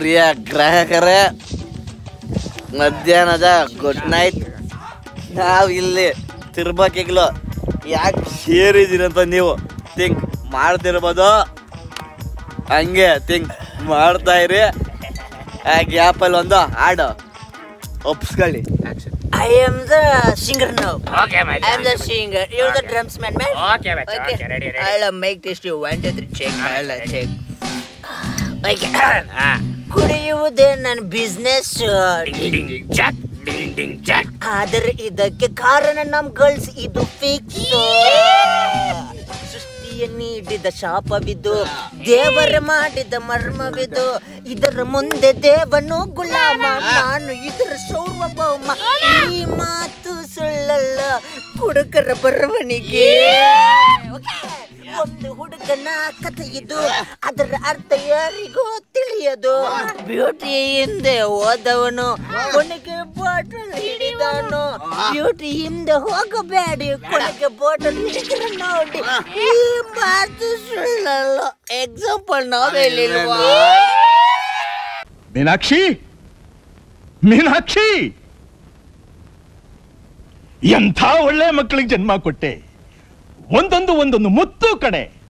ಪ್ರಿಯ ಗ್ರಾಹಕರೇ ಮಧ್ಯಾಹ್ನದ good night ನಾವು ಇಲ್ಲಿ ತಿರ್ಬೇಕಿಗ್ಲು ಯಾಕೆ ಸೇರಿದ್ದೀರಂತ ನೀವು ಥಿಂಕ್ ಮಾಡ್ತಿರ್ಬೋದು ಹಂಗೆ ಥಿಂಕ್ ಮಾಡ್ತಾ ಇರಿ ಆ ಗ್ಯಾಪಲ್ಲಿ ಒಂದು ಹಾಡು ಒಪ್ಸ್ಕೊಳ್ಳಿ I am the singer now. Okay, my I am the singer. You're the Okay. drumsman, man. Okay, my okay, ready, ready. I'll uh, make this you one, two, three, check. I'll uh, check. Okay. ಆ, ಕುಡಿಯುವುದೇ ನನ್ನ business ding ding ding jack ding ding jack ಆದರೆ ಇದಕ್ಕೆ ಕಾರಣ ನಮ್ girls ಇದು fix ಸೃಷ್ಟಿಯ ನೀಡಿದ ಶಾಪವಿದು ದೇವರ ಮಾಡಿದ ಮರ್ಮವಿದು ಇದರ ಮುಂದೆ ದೇವನು ಗುಲಾಮ ನಾನು ಇದರ ಸೌರ್ವಭೌಮ ಈ ಮಾತು ಸುಳ್ಳಲ್ಲ ಹುಡುಗರ ಬರವಣಿಗೆ ಒಂದು ಹುಡುಗನ ಕಥೆ ಇದು ಅದರ ಅರ್ಥ ಯಾರಿಗೂ ತಿಳಿಯದು ಬ್ಯೂಟಿ ಹಿಂದೆ ಹೋದವನು ಕೊನೆಗೆ ಬಾಟಲ್ ಹಿಡಿದವನು ಬ್ಯೂಟಿ ಹಿಂದೆ ಹೋಗಬೇಡಿ ಕೊನೆಗೆ ಬಾಟಲ್ ಹಿಡಿದ್ರೆ ನೋಡಿ ಈ ಮಾತು ಸುಳ್ಳಲ್ಲ ಎಕ್ಸಾಂಪಲ್ ನಾವೆಲ್ಲಿಲ್ವಾ ಮೀನಾಕ್ಷಿ ಮೀನಾಕ್ಷಿ ಎಂಥ ಒಳ್ಳೆ ಮಕ್ಕಳಿಗೆ ಜನ್ಮ ಕೊಟ್ಟೆ ಒಂದೊಂದು ಒಂದೊಂದು ಮುತ್ತು ಕಡೆ